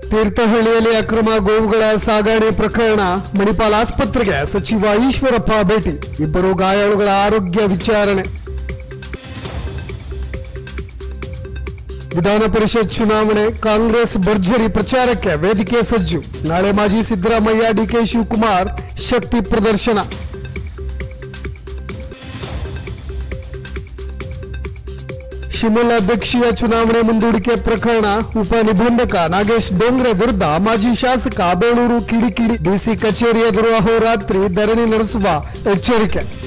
ತೀರ್ಥಹಳ್ಳಿಯಲ್ಲಿ ಅಕ್ರಮ ಗೋವುಗಳ ಸಾಗಣೆ ಪ್ರಕರಣ ಮಣಿಪಾಲ್ ಆಸ್ಪತ್ರೆಗೆ ಸಚಿವ ಈಶ್ವರಪ್ಪ ಭೇಟಿ ಇಬ್ಬರು ಗಾಯಾಳುಗಳ ಆರೋಗ್ಯ ವಿಚಾರಣೆ ವಿಧಾನ ಪರಿಷತ್ ಚುನಾವಣೆ ಕಾಂಗ್ರೆಸ್ ಭರ್ಜರಿ ಪ್ರಚಾರಕ್ಕೆ ವೇದಿಕೆ ಸಜ್ಜು ನಾಳೆ ಮಾಜಿ ಸಿದ್ದರಾಮಯ್ಯ ಡಿಕೆ ಶಿವಕುಮಾರ್ ಶಕ್ತಿ ಪ್ರದರ್ಶನ ಶಿಮಲಾಧ್ಯಕ್ಷೀಯ ಚುನಾವಣೆ ಮುಂದೂಡಿಕೆ ಪ್ರಕರಣ ಉಪನಿಬಂಧಕ ನಾಗೇಶ್ ಡೋಂಗ್ರೆ ವಿರುದ್ಧ ಮಾಜಿ ಶಾಸಕ ಬೇಳೂರು ಕಿಡಿಕಿಡಿ ಡಿಸಿ ಕಚೇರಿ ಎದುರು ಅಹೋರಾತ್ರಿ ಧರಣಿ ನಡೆಸುವ ಎಚ್ಚರಿಕೆ